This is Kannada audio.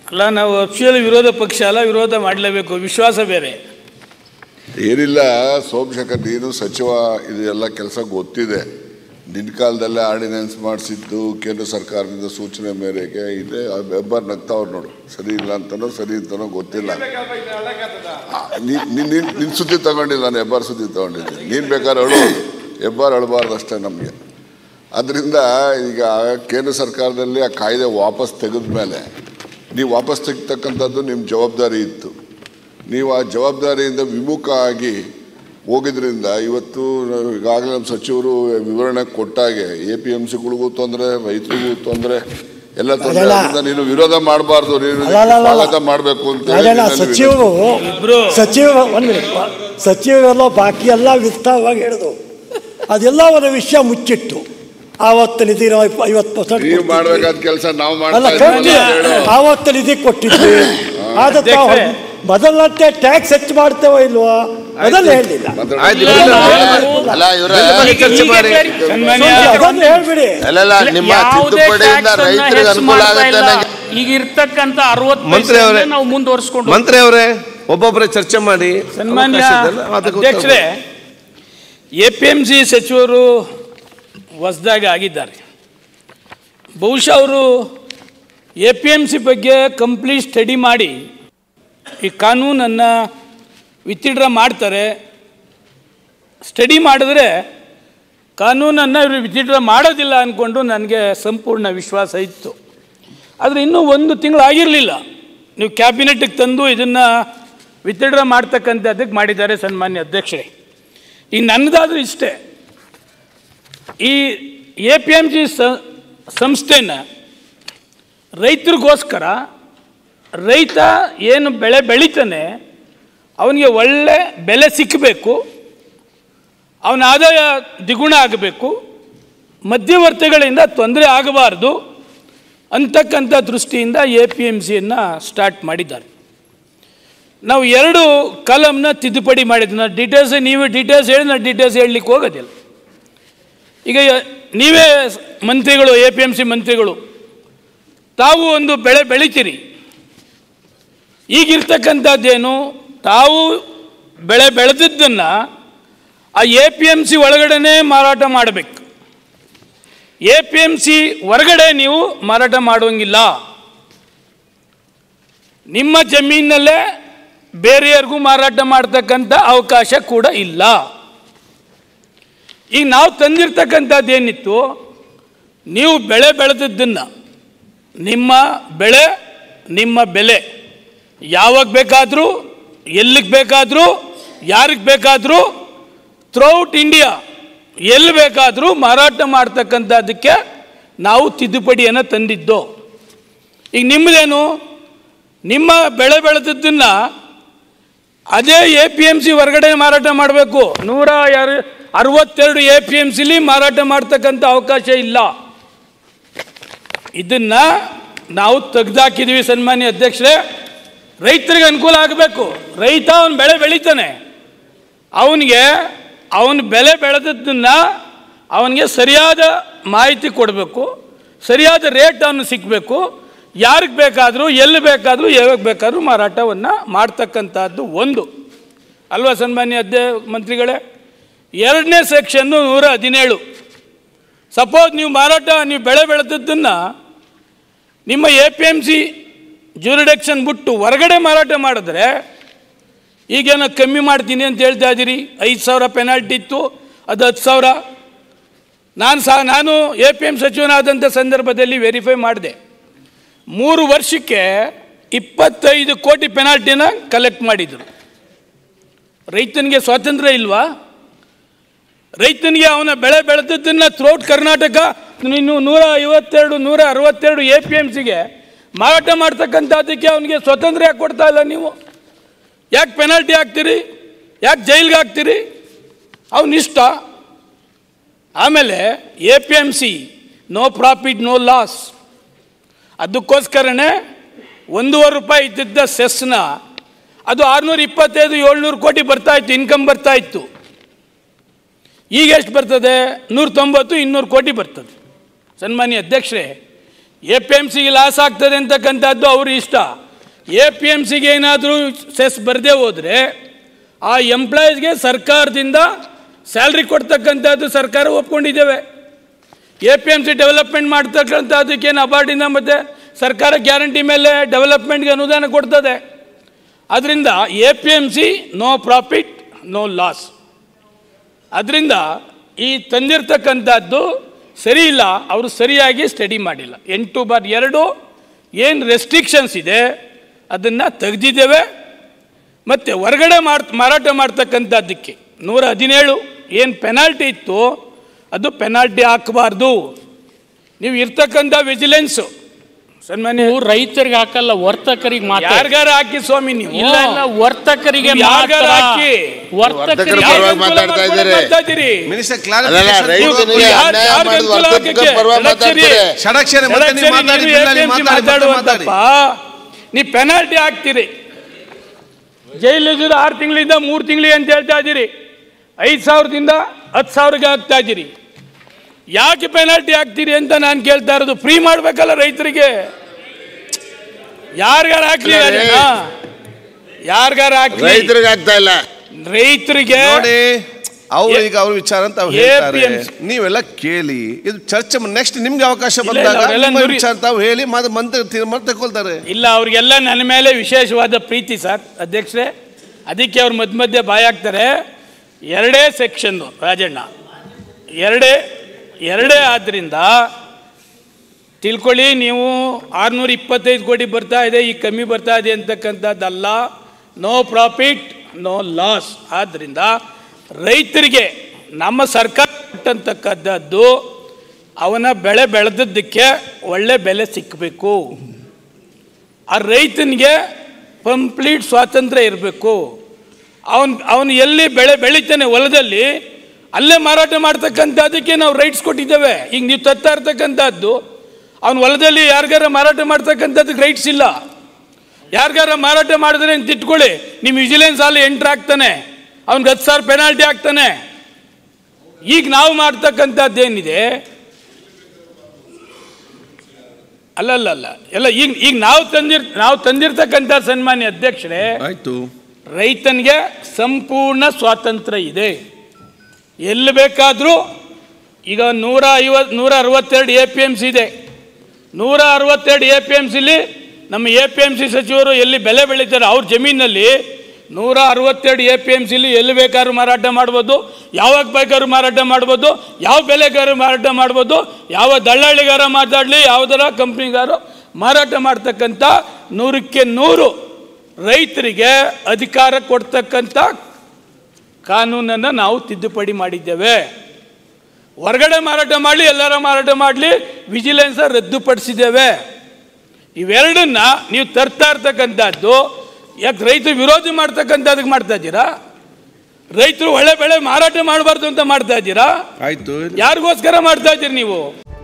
ಅಲ್ಲ ನಾವು ಅಫಿಷಿಯಲ್ ವಿರೋಧ ಪಕ್ಷ ಅಲ್ಲ ವಿರೋಧ ಮಾಡಲೇಬೇಕು ವಿಶ್ವಾಸ ಬೇರೆ ಏನಿಲ್ಲ ಸೋಮಶೇಖರ್ ನೀನು ಸಚಿವ ಇದು ಎಲ್ಲ ಕೆಲಸ ಗೊತ್ತಿದೆ ನಿನ್ನ ಕಾಲದಲ್ಲೇ ಆರ್ಡಿನೆನ್ಸ್ ಮಾಡಿಸಿದ್ದು ಕೇಂದ್ರ ಸರ್ಕಾರದಿಂದ ಸೂಚನೆ ಮೇರೆಗೆ ಇದೆ ವೆಬ್ಬರ್ ನಗ್ತಾವ್ರು ನೋಡು ಸರಿ ಇಲ್ಲ ಅಂತನೋ ಸರಿ ಅಂತನೋ ಗೊತ್ತಿಲ್ಲ ಆ, ನೀ- ನೀನ್ ನೀನ್- ನಿನ್ ಸುದ್ದಿ ತಗೊಂಡಿಲ್ಲ ನಾನು ಹೆಬ್ಬಾರ್ ಸುದ್ದಿ ತಗೊಂಡಿದ್ದೀನಿ ನೀನು ಬೇಕಾದ್ರೆ ಅಳು ಹೆಬ್ಬಾರ್ ಅಳಬಾರ್ದು ಅಷ್ಟೇ ನಮಗೆ ಅದರಿಂದ ಈಗ ಕೇಂದ್ರ ಸರ್ಕಾರದಲ್ಲಿ ಆ ಕಾಯ್ದೆ ವಾಪಸ್ ತೆಗೆದ ಮೇಲೆ ನೀವು ವಾಪಸ್ ತೆಗಿತಕ್ಕಂಥದ್ದು ನಿಮ್ಮ ಜವಾಬ್ದಾರಿ ಇತ್ತು ನೀವು ಆ ಜವಾಬ್ದಾರಿಯಿಂದ ವಿಮುಖ ಆಗಿ ಹೋಗಿದ್ರಿಂದ ಇವತ್ತು ನಾವು ಈಗಾಗಲೇ ನಮ್ಮ ಸಚಿವರು ವಿವರಣೆ ಕೊಟ್ಟಾಗೆ ಎ ಪಿ ಎಮ್ ಸಿಗಳಿಗೂ ತೊಂದರೆ ರೈತರಿಗೂ ತೊಂದರೆ ಎಲ್ಲ ತೊಂದರೆ ಅದೆಲ್ಲ- ಅದರಿಂದ ನೀನು ವಿರೋಧ ಮಾಡಬಾರ್ದು ನೀನು ಅಲ್ಲ, ಅಲ್ಲ, ಅಲ್ಲ. ಸ್ವಾಗತ ಮಾಡಬೇಕು ಅಂತ ಹೇಳಿ ಅದೇನ ನಿನ್ನಲ್ಲಿ ಸಚಿವರು ಇಬ್ರು. ಸಚಿವ ಒಂದು ಮಿನಿಟ್ ಸಚಿವರೆಲ್ಲ ಬಾಕಿ ಎಲ್ಲ ವಿಸ್ತಾರವಾಗಿ ಹೇಳಿದ್ರು ಅದೆಲ್ಲವರ ವಿಷಯ ಮುಚ್ಚಿಟ್ಟು ಆವತ್ತು ನಿಧಿ ನಾವು ಇಪ್ಪ- ಐವತ್ತು ಪರ್ಸೆಂಟ್ ನೀವು ಮಾಡ್ಬೇಕಾದ ಕೆಲಸ ನಾವು ಅಲ್ಲ ಮಾಡ್ತಾ ಕೊಟ್ಟಿ ಇದ್ದೀವಿ ಹೇಳು. ಆವತ್ತು ನಿಧಿ ಕೊಟ್ಟಿದ್ವಿ ಆದ ತಾವು ಅಧ್ಯಕ್ಷರೇ. ಮೊದಲಂತೆ ಟ್ಯಾಕ್ಸ್ ಹೆಚ್ಚು ಮಾಡ್ತೇವೋ ಇಲ್ವಾ ಅದನ್ನು ಹೇಳಲಿಲ್ಲ ಮಾತಾಡು. ಆಯ್ತು ಇಲ್ಲ, ಇಲ್ಲ, ನಾವು- ಅಲ್ಲ ಇವ್ರ ಈಗ- ಚರ್ಚೆ ಈಗ ಮಾಡಿ ಬೇರೆ- ಸನ್ಮಾನ್ಯ ಅದನ್ನು ಹೇಳ್ಬಿಡಿ ಅಲ್ಲಲ್ಲ ನಿಮ್ಮ ಯಾವುದೇ ತಿದ್ದುಪಡಿಯಿಂದ tax ಅನ್ನ ರೈತರಿಗೆ ಹೆಚ್ಚು ಅನುಕೂಲ ಮಾಡ್ತಾ ಆಗುತ್ತೆ ಇಲ್ಲ. ನಂಗೆ ಈಗ ಇರ್ತಕ್ಕಂಥ ಅರವತ್ತು ಮಂತ್ರಿ ಅವರೇ ನಾವು ಮುಂದುವರಿಸ್ಕೊಂಡು ಮಂತ್ರಿ ಅವರೇ ಒಬ್ಬೊಬ್ಬರೇ ಚರ್ಚೆ ಮಾಡಿ ಸನ್ಮಾನ್ಯ ಅವಕಾಶ ಇದೆಯಲ್ಲ, ಅದಕ್ಕೆ ಉತ್ತರ ಅಧ್ಯಕ್ಷರೇ ಎ ಪಿ ಎಮ್ ಸಿ ಸಚಿವರು ಹೊಸದಾಗಿ ಆಗಿದ್ದಾರೆ ಬಹುಶಃ ಅವರು ಎ ಪಿ ಎಮ್ ಸಿ ಬಗ್ಗೆ ಕಂಪ್ಲೀಟ್ ಸ್ಟಡಿ ಮಾಡಿ ಈ ಕಾನೂನನ್ನು ವಿತ್ಡ್ರಾ ಮಾಡ್ತಾರೆ ಸ್ಟಡಿ ಮಾಡಿದ್ರೆ ಕಾನೂನನ್ನು ಇವರು ವಿತ್ಡ್ರಾ ಮಾಡೋದಿಲ್ಲ ಅಂದ್ಕೊಂಡು ನನಗೆ ಸಂಪೂರ್ಣ ವಿಶ್ವಾಸ ಇತ್ತು ಆದರೆ ಇನ್ನೂ ಒಂದು ತಿಂಗಳು ಆಗಿರಲಿಲ್ಲ ನೀವು ಕ್ಯಾಬಿನೆಟ್ಗೆ ತಂದು ಇದನ್ನು ವಿತ್ಡ್ರಾ ಮಾಡ್ತಕ್ಕಂಥದ್ದಕ್ಕೆ ಮಾಡಿದ್ದಾರೆ ಸನ್ಮಾನ್ಯ ಅಧ್ಯಕ್ಷರೇ ಈಗ ನನ್ನದಾದ್ರೂ ಇಷ್ಟೇ ಈ ಎ ಪಿ ಎಮ್ ಜಿ ಸಂಸ್ಥೆನ ರೈತರಿಗೋಸ್ಕರ ರೈತ ಏನು ಬೆಳೆ ಬೆಳಿತಾನೆ ಅವನಿಗೆ ಒಳ್ಳೆ ಬೆಲೆ ಸಿಕ್ಕಬೇಕು ಅವನ ಆದಾಯ ದ್ವಿಗುಣ ಆಗಬೇಕು ಮಧ್ಯವರ್ತಿಗಳಿಂದ ತೊಂದರೆ ಆಗಬಾರ್ದು ಅಂತಕ್ಕಂಥ ದೃಷ್ಟಿಯಿಂದ ಎ ಪಿ ಎಮ್ ಸಿಯನ್ನು ಸ್ಟಾರ್ಟ್ ಮಾಡಿದ್ದಾರೆ ನಾವು ಎರಡು ಕಲಮ್ನ ತಿದ್ದುಪಡಿ ಮಾಡಿದ್ವಿ ನಾನು ಡೀಟೇಲ್ಸ್ ನೀವೇ ಡೀಟೇಲ್ಸ್ ಹೇಳಿ ನಾನು ಡೀಟೇಲ್ಸ್ ಹೇಳಲಿಕ್ಕೆ ಹೋಗೋದಿಲ್ಲ ಈಗ ನೀವೇ ಮಂತ್ರಿಗಳು ಎ ಪಿ ಎಮ್ ಸಿ ಮಂತ್ರಿಗಳು ತಾವು ಒಂದು ಬೆಳೆ ಬೆಳಿತೀರಿ ಈಗಿರ್ತಕ್ಕಂಥದ್ದೇನು ತಾವು ಬೆಳೆ ಬೆಳೆದಿದ್ದನ್ನು ಆ ಎ ಪಿ ಎಮ್ ಸಿ ಒಳಗಡೆನೇ ಮಾರಾಟ ಮಾಡಬೇಕು ಎ ಪಿ ಎಮ್ ಸಿ ಹೊರಗಡೆ ನೀವು ಮಾರಾಟ ಮಾಡುವಂಗಿಲ್ಲ ನಿಮ್ಮ ಜಮೀನಲ್ಲೇ ಬೇರೆಯವ್ರಿಗೂ ಮಾರಾಟ ಮಾಡ್ತಕ್ಕಂಥ ಅವಕಾಶ ಕೂಡ ಇಲ್ಲ ಈಗ ನಾವು ತಂದಿರ್ತಕ್ಕಂಥದ್ದು ಏನಿತ್ತು ನೀವು ಬೆಳೆ ಬೆಳೆದದ್ದನ್ನು ನಿಮ್ಮ ಬೆಳೆ ನಿಮ್ಮ ಬೆಲೆ ಯಾವಾಗ ಬೇಕಾದರೂ ಎಲ್ಲಿಗೆ ಬೇಕಾದರೂ ಯಾರಿಗೆ ಬೇಕಾದರೂ ಥ್ರೂಔಟ್ ಇಂಡಿಯಾ ಎಲ್ಲಿ ಬೇಕಾದರೂ ಮಾರಾಟ ಮಾಡ್ತಕ್ಕಂಥದ್ದಕ್ಕೆ ನಾವು ತಿದ್ದುಪಡಿಯನ್ನು ತಂದಿದ್ದು ಈಗ ನಿಮ್ಮದೇನು ನಿಮ್ಮ ಬೆಳೆ ಬೆಳೆದದ್ದನ್ನು ಅದೇ ಎ ಪಿ ಎಮ್ ಸಿ ಹೊರಗಡೆ ಮಾರಾಟ ಮಾಡಬೇಕು ನೂರ ಯಾರು ಅರವತ್ತೆರಡು ಎ ಪಿ ಎಮ್ ಸಿಲಿ ಮಾರಾಟ ಮಾಡ್ತಕ್ಕಂಥ ಅವಕಾಶ ಇಲ್ಲ ಇದನ್ನು ನಾವು ತೆಗ್ದಾಕಿದ್ವಿ ಸನ್ಮಾನ್ಯ ಅಧ್ಯಕ್ಷರೇ ರೈತರಿಗೆ ಅನುಕೂಲ ಆಗಬೇಕು ರೈತ ಅವನು ಬೆಳೆ ಬೆಳಿತಾನೆ ಅವನಿಗೆ ಅವನು ಬೆಲೆ ಬೆಳೆದದ್ದನ್ನು ಅವನಿಗೆ ಸರಿಯಾದ ಮಾಹಿತಿ ಕೊಡಬೇಕು ಸರಿಯಾದ ರೇಟ್ ಅವನು ಸಿಕ್ಕಬೇಕು ಯಾರಿಗೆ ಬೇಕಾದರೂ ಎಲ್ಲಿ ಬೇಕಾದರೂ ಯಾವಾಗ ಬೇಕಾದರೂ ಮಾರಾಟವನ್ನು ಮಾಡ್ತಕ್ಕಂಥದ್ದು ಒಂದು ಅಲ್ವಾ ಸನ್ಮಾನ್ಯ ಅಧ್ಯ ಮಂತ್ರಿಗಳೇ ಎರಡನೇ ಸೆಕ್ಷನ್ನು ನೂರ ಹದಿನೇಳು ಸಪೋಸ್ ನೀವು ಮಾರಾಟ ನೀವು ಬೆಳೆ ಬೆಳೆದದ್ದನ್ನು ನಿಮ್ಮ A P M C jurisdiction ಬಿಟ್ಟು ಹೊರಗಡೆ ಮಾರಾಟ ಮಾಡಿದ್ರೆ ಈಗೇನೋ ಕಮ್ಮಿ ಮಾಡ್ತೀನಿ ಅಂತ ಹೇಳ್ತಾ ಇದ್ದೀರಿ ಐದು ಸಾವಿರ ಪೆನಾಲ್ಟಿ ಇತ್ತು ಅದು ಹತ್ತು ಸಾವಿರ ನಾನು ಸಹ ನಾನು ಎ ಪಿ ಎಮ್ ಸಚಿವನಾದಂಥ ಸಂದರ್ಭದಲ್ಲಿ ವೆರಿಫೈ ಮಾಡಿದೆ ಮೂರು ವರ್ಷಕ್ಕೆ ಇಪ್ಪತ್ತೈದು ಕೋಟಿ ಪೆನಾಲ್ಟಿನ ಕಲೆಕ್ಟ್ ಮಾಡಿದರು ರೈತನಿಗೆ ಸ್ವಾತಂತ್ರ್ಯ ಇಲ್ವಾ ರೈತನಿಗೆ ಅವನ ಬೆಳೆ ಬೆಳೆದದ್ದನ್ನು ಥ್ರೂಔಟ್ ಕರ್ನಾಟಕ ಇನ್ನು ನೂರ ಐವತ್ತೆರಡು ನೂರ ಅರವತ್ತೆರಡು ಎ ಪಿ ಎಮ್ ಸಿಗೆ ಮಾರಾಟ ಮಾಡ್ತಕ್ಕಂಥದ್ದಕ್ಕೆ ಅವನಿಗೆ ಸ್ವಾತಂತ್ರ್ಯ ಯಾಕೆ ಕೊಡ್ತಾ ಇಲ್ಲ ನೀವು ಯಾಕೆ ಪೆನಾಲ್ಟಿ ಹಾಕ್ತೀರಿ ಯಾಕೆ ಜೈಲ್ಗೆ ಹಾಕ್ತೀರಿ ಅವನಿಷ್ಟ ಆಮೇಲೆ A P M C no profit no loss ಅದಕ್ಕೋಸ್ಕರನೇ ಒಂದೂವರೆ ರೂಪಾಯಿ ಇದ್ದಿದ್ದ ಸೆಸ್ನ ಅದು ಆರುನೂರ ಇಪ್ಪತ್ತೈದು ಏಳ್ನೂರು ಕೋಟಿ ಬರ್ತಾ ಇತ್ತು ಇನ್ಕಮ್ ಬರ್ತಾ ಇತ್ತು ಈಗ ಎಷ್ಟು ಬರ್ತದೆ ನೂರ ತೊಂಬತ್ತು ಇನ್ನೂರು ಕೋಟಿ ಬರ್ತದೆ ಸನ್ಮಾನ್ಯ ಅಧ್ಯಕ್ಷರೇ ಎ ಪಿ ಎಮ್ ಸಿಗೆ ಲಾಸ್ ಆಗ್ತದೆ ಅಂತಕ್ಕಂಥದ್ದು ಅವ್ರ ಇಷ್ಟ ಎ ಪಿ ಎಮ್ ಸಿಗೆ ಏನಾದರೂ ಸೆಸ್ ಬರದೇ ಹೋದರೆ ಆ ಎಂಪ್ಲಾಯೀಸ್ಗೆ ಸರ್ಕಾರದಿಂದ ಸ್ಯಾಲ್ರಿ ಕೊಡ್ತಕ್ಕಂಥದ್ದು ಸರ್ಕಾರ ಒಪ್ಕೊಂಡಿದ್ದೇವೆ A P M C development ಮಾಡ್ತಕ್ಕಂಥದ್ದಕ್ಕೇನು ಅಬಾರ್ಡಿಂದ ಮತ್ತು ಸರ್ಕಾರ ಗ್ಯಾರಂಟಿ ಮೇಲೆ ಡೆವಲಪ್ಮೆಂಟ್ಗೆ ಅನುದಾನ ಕೊಡ್ತದೆ ಅದರಿಂದ A P M C no profit no loss ಅದರಿಂದ ಈ ತಂದಿರ್ತಕ್ಕಂಥದ್ದು ಸರಿ ಇಲ್ಲ ಅವರು ಸರಿಯಾಗಿ ಸ್ಟಡಿ ಮಾಡಿಲ್ಲ ಎಂಟು ಬಾರ್ ಎರಡು ಏನು ರೆಸ್ಟ್ರಿಕ್ಷನ್ಸ್ ಇದೆ ಅದನ್ನು ತೆಗೆದಿದ್ದೇವೆ ಮತ್ತು ಹೊರಗಡೆ ಮಾರ್ ಮಾರಾಟ ಮಾಡ್ತಕ್ಕಂಥದ್ದಕ್ಕೆ ನೂರ ಹದಿನೇಳು ಏನು ಪೆನಾಲ್ಟಿ ಇತ್ತು ಅದು ಪೆನಾಲ್ಟಿ ಹಾಕಬಾರ್ದು ನೀವು ಇರ್ತಕ್ಕಂಥ ವಿಜಿಲೆನ್ಸು ಸನ್ಮಾನ್ಯ ನೀವು ರೈತರಿಗೆ ಹಾಕಲ್ಲ ವರ್ತಕರಿಗೆ ಮಾತ್ರ ಯಾರಿಗಾರ ಹಾಕಿ ಸ್ವಾಮಿ ನೀವು ಇಲ್ಲ ಇಲ್ಲ ವರ್ತಕರಿಗೆ ನೀವು ಯಾರ್ಗಾರ ಮಾತ್ರ. ಹಾಕಿ. ವರ್ತಕರಿಗೆ ವರ್ತಕರ ಯಾರ್ಗ್ ಪರವಾಗಿ ಅನುಕೂಲ ಮಾತಾಡ್ತಾ ಮಾಡ್ಕೊಡಕ್ ಇದ್ದಾರೆ. ಮಾಡ್ತಾ ಇದ್ದೀರಿ? ಮಿನಿಸ್ಟರ್ ಅಲ್ಲಲ್ಲ ಕ್ಲಾರಿಫಿಕೇಶನ್ ರೈತನಿಗೆ ಯಾರ್- ಅನ್ಯಾಯ ಯಾರ್ಗ್ ಮಾಡಿದ ಅನುಕೂಲ ವರ್ತಕರ ಆಗಕ್ಕೆ? ಪರವಾಗಿ ಷಡಕ್ಷರಿ. ಮಾತಾಡ್ತಾರೆ ಷಡಕ್ಷರಿ ಮತ್ತೆ ನೀವು ಸರಿ, ಮಾತಾಡಿ ನೀವು ಬಿಡ್ಲಿ, APMC ಮಾತಾಡಿ, ಮಾತಾಡಿ. ಮಾತಾಡುವಂತಪ್ಪ ನೀವು ಪೆನಾಲ್ಟಿ ಹಾಕ್ತೀರಿ ಜೈಲಿಂದ ಆರು ತಿಂಗಳಿಂದ ಮೂರು ತಿಂಗಳಿಗೆ ಅಂತ ಹೇಳ್ತಾ ಇದ್ದೀರಿ ಐದು ಸಾವಿರದಿಂದ ಹತ್ತು ಸಾವಿರಕ್ಕೆ ಹಾಕ್ತಾ ಇದ್ದೀರಿ ಯಾಕೆ ಪೆನಾಲ್ಟಿ ಹಾಕ್ತೀರಿ ಅಂತ ನಾನು ಕೇಳ್ತಾ ಇರೋದು ಫ್ರೀ ಮಾಡ್ಬೇಕಲ್ಲ ರೈತರಿಗೆ ಯಾರಿಗಾರ ಹಾಕ್ಲಿ ಅದನ್ನ ಯಾರಿಗಾರ ಹಾಕ್ಲಿ ರೈತರಿಗೆ ಆಗ್ತಾ ಇಲ್ಲ ರೈತರಿಗೆ ನೋಡಿ ಅವ್ರು ಈಗ ಅವ್ರ ವಿಚಾರ ಅಂತ ಅವ್ರು ಹೇಳ್ತಾರೆ APMC. ನೀವೆಲ್ಲ ಕೇಳಿ ಇದು ಚರ್ಚೆ ನೆಕ್ಸ್ಟ್ ನಿಮ್ಗೆ ಅವಕಾಶ ಇಲ್ಲ, ಬಂದಾಗ ಅವರೆಲ್ಲ ನಿಮ್ಮ ನುರಿ- ವಿಚಾರ ತಾವು ಹೇಳಿ ಮತ್ತೆ ಮಂತ್ರ ತೀರ್ಮಾನ ತಗೊಳ್ತಾರೆ ಇಲ್ಲ ಅವ್ರಿಗೆಲ್ಲ ನನ್ನ ಮೇಲೆ ವಿಶೇಷವಾದ ಪ್ರೀತಿ ಸರ್ ಅಧ್ಯಕ್ಷರೇ ಅದಕ್ಕೆ ಅವ್ರು ಮಧ್ಯ ಮಧ್ಯೆ ಬಾಯಾಗ್ತಾರೆ ಎರಡೇ ಸೆಕ್ಷನ್ನು ರಾಜಣ್ಣ ಎರಡೇ ಎರಡೇ ಆದ್ದರಿಂದ ತಿಳ್ಕೊಳ್ಳಿ ನೀವು ಆರುನೂರ ಇಪ್ಪತ್ತೈದು ಕೋಟಿ ಬರ್ತಾ ಇದೆ ಈಗ ಕಮ್ಮಿ ಬರ್ತಾ ಇದೆ ಅಂತಕ್ಕಂಥದ್ದಲ್ಲ ನೋ ಪ್ರಾಫಿಟ್ ನೋ ಲಾಸ್ ಆದ್ದರಿಂದ ರೈತರಿಗೆ ನಮ್ಮ ಸರ್ಕಾರ ಕೊಟ್ಟಂತಕ್ಕಂಥದ್ದು ಅವನ ಬೆಳೆ ಬೆಳೆದದ್ದಕ್ಕೆ ಒಳ್ಳೆ ಬೆಲೆ ಸಿಕ್ಕಬೇಕು ಆ ರೈತನಿಗೆ ಕಂಪ್ಲೀಟ್ ಸ್ವಾತಂತ್ರ್ಯ ಇರಬೇಕು ಅವನು ಅವನು ಎಲ್ಲಿ ಬೆಳೆ ಬೆಳಿತಾನೆ ಹೊಲದಲ್ಲಿ ಅಲ್ಲೇ ಮಾರಾಟ ಮಾಡ್ತಕ್ಕಂಥದ್ದಕ್ಕೆ ನಾವು ರೈಟ್ಸ್ ಕೊಟ್ಟಿದ್ದೇವೆ ಈಗ ನೀವು ತತ್ತಾ ಇರ್ತಕ್ಕಂಥದ್ದು ಅವನ ಹೊಲದಲ್ಲಿ ಯಾರಿಗಾರ ಮಾರಾಟ ಮಾಡ್ತಕ್ಕಂಥದ್ದಕ್ಕೆ ರೈಟ್ಸ್ ಇಲ್ಲ ಯಾರಿಗಾರ ಮಾರಾಟ ಮಾಡಿದ್ರೆ ಅಂತ ಇಟ್ಕೊಳ್ಳಿ ನಿಮ್ಮ ವಿಜಿಲೆನ್ಸ್ ಅಲ್ಲಿ ಎಂಟ್ರ್ ಆಗ್ತಾನೆ ಅವ್ನಿಗೆ ಹತ್ತು ಸಾವಿರ ಪೆನಾಲ್ಟಿ ಆಗ್ತಾನೆ ಈಗ ನಾವು ಮಾಡ್ತಕ್ಕಂಥದ್ದೇನಿದೆ ಅಲ್ಲಲ್ಲ ಎಲ್ಲ ಈಗ ಈಗ ನಾವು ತಂದಿರ್ ನಾವು ತಂದಿರ್ತಕ್ಕಂಥ ಸನ್ಮಾನ್ಯ ಅಧ್ಯಕ್ಷರೇ ಆಯ್ತು ರೈತನಿಗೆ ಸಂಪೂರ್ಣ ಸ್ವಾತಂತ್ರ್ಯ ಇದೆ ಎಲ್ಲಿ ಬೇಕಾದರೂ ಈಗ ನೂರ ಐವತ್ತು ನೂರ ಅರವತ್ತೆರಡು ಎ ಪಿ ಎಮ್ ಸಿ ಇದೆ ನೂರ ಅರವತ್ತೆರಡು ಎ ಪಿ ಎಮ್ ಸಿಲಿ ನಮ್ಮ ಎ ಪಿ ಎಮ್ ಸಿ ಸಚಿವರು ಎಲ್ಲಿ ಬೆಲೆ ಬೆಳೀತಾರೆ ಅವ್ರ ಜಮೀನಲ್ಲಿ ನೂರ ಅರವತ್ತೆರಡು ಎ ಪಿ ಎಮ್ ಸಿಲಿ ಎಲ್ಲಿ ಬೇಕಾದ್ರೂ ಮಾರಾಟ ಮಾಡ್ಬೋದು ಯಾವಾಗ ಬೇಕಾದ್ರೂ ಮಾರಾಟ ಮಾಡ್ಬೋದು ಯಾವ ಬೆಲೆಗಾರು ಮಾರಾಟ ಮಾಡ್ಬೋದು ಯಾವ ದಳ್ಳಾಳಿಗಾರ ಮಾತಾಡಲಿ ಯಾವುದರ ಕಂಪ್ನಿಗಾರು ಮಾರಾಟ ಮಾಡ್ತಕ್ಕಂಥ ನೂರಕ್ಕೆ ನೂರು ರೈತರಿಗೆ ಅಧಿಕಾರ ಕೊಡ್ತಕ್ಕಂಥ ಕಾನೂನನ್ನು ನಾವು ತಿದ್ದುಪಡಿ ಮಾಡಿದ್ದೇವೆ ಹೊರಗಡೆ ಮಾರಾಟ ಮಾಡಲಿ ಎಲ್ಲರ ಮಾರಾಟ ಮಾಡಲಿ ವಿಜಿಲೆನ್ಸ್ ರದ್ದುಪಡಿಸಿದ್ದೇವೆ ಇವೆರಡನ್ನ ನೀವು ತರ್ತಾ ಇರ್ತಕ್ಕಂಥದ್ದು ಯಾಕೆ ರೈತರು ವಿರೋಧಿ ಮಾಡ್ತಕ್ಕಂಥದ್ದಕ್ಕೆ ಮಾಡ್ತಾ ಇದ್ದೀರಾ ರೈತರು ಒಳ್ಳೆ ಬೆಳೆ ಮಾರಾಟ ಮಾಡಬಾರ್ದು ಅಂತ ಮಾಡ್ತಾ ಇದ್ದೀರಾ ಆಯ್ತು ಯಾರಿಗೋಸ್ಕರ ಮಾಡ್ತಾ ಇದ್ದೀರಿ ನೀವು